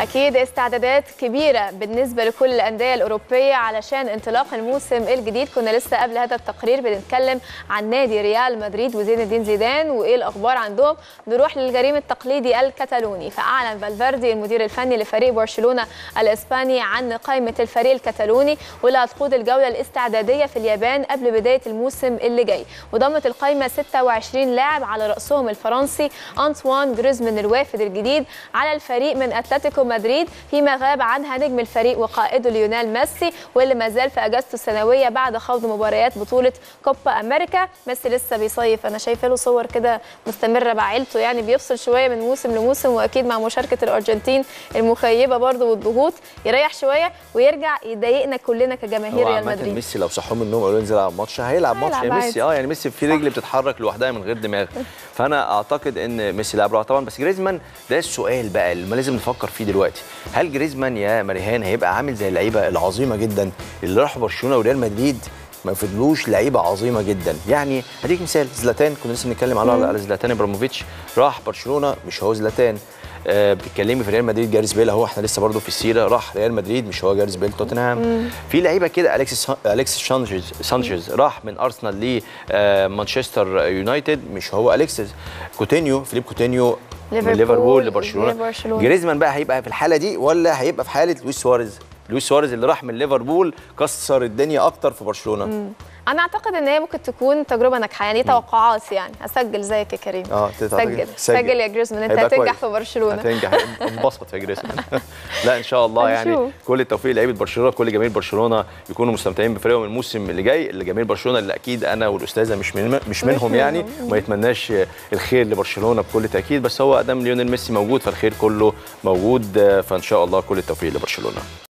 أكيد استعدادات كبيرة بالنسبة لكل الأندية الأوروبية علشان انطلاق الموسم الجديد كنا لسه قبل هذا التقرير بنتكلم عن نادي ريال مدريد وزين الدين زيدان وإيه الأخبار عندهم نروح للجريم التقليدي الكتالوني فأعلن فالفيردي المدير الفني لفريق برشلونة الإسباني عن قائمة الفريق الكتالوني واللي هتخوض الجولة الاستعدادية في اليابان قبل بداية الموسم اللي جاي وضمت القائمة 26 لاعب على رأسهم الفرنسي أنطوان جريزمان الوافد الجديد على الفريق من أتلتيكو مدريد فيما غاب عنها نجم الفريق وقائده ليونيل ميسي واللي ما زال في اجازته السنويه بعد خوض مباريات بطوله كوبا امريكا ميسي لسه بيصيف انا شايفه له صور كده مستمره بعيلته يعني بيفصل شويه من موسم لموسم واكيد مع مشاركه الارجنتين المخيبه برضه والضغوط يريح شويه ويرجع يضايقنا كلنا كجماهير ريال مدريد ميسي لو صحوا من النوم قالوا انزل العب ماتش هيلعب ماتش هيلعب يعني ميسي عادي. اه يعني ميسي في رجل بتتحرك لوحدها من غير دماغ فانا اعتقد ان ميسي لاعب رائع طبعا بس جريزمان ده السؤال بقى اللي لازم نفكر فيه دلوقتي هل جريزمان يا مريهان هيبقى عامل زي اللعيبه العظيمه جدا اللي راحوا برشلونه وريال مدريد ما فضلوش لعيبه عظيمه جدا يعني هديك مثال زلاتان كنا لسه بنتكلم عنه على زلاتان ابراهيموفيتش راح برشلونه مش هو زلاتان آه بتتكلمي في ريال مدريد جاريس بيل اهو احنا لسه برضه في السيره راح ريال مدريد مش هو جاريس بيل توتنهام في لعيبه كده اليكسيس اليكسيس سانشيز سانشيز راح من ارسنال لمانشستر يونايتد مش هو اليكسيس كوتينيو فيليب كوتينيو من ليفربول ليفربول لبرشلونه لبرشلونة. جريزمان بقى هيبقى في الحاله دي ولا هيبقى في حاله لويس سواريز لويس سواريز اللي راح من ليفربول كسر الدنيا اكتر في برشلونه انا اعتقد ان هي ممكن تكون تجربه ناجحه يعني دي توقعات يعني اسجل زيك يا كريم اه سجل سجل يا جريزمان انت هيبقى هتنجح كويس. في برشلونه هتنجح انبسط يا جريزمان لا ان شاء الله يعني هنشوف. كل التوفيق لعيبه برشلونه كل جماهير برشلونه يكونوا مستمتعين بفريقهم الموسم اللي جاي اللي جماهير برشلونه اللي اكيد انا والاستاذه مش من مش منهم يعني منهم. وما يتمناش الخير لبرشلونه بكل تاكيد بس هو ادام ليونيل ميسي موجود فالخير كله موجود فان شاء الله كل التوفيق لبرشلونه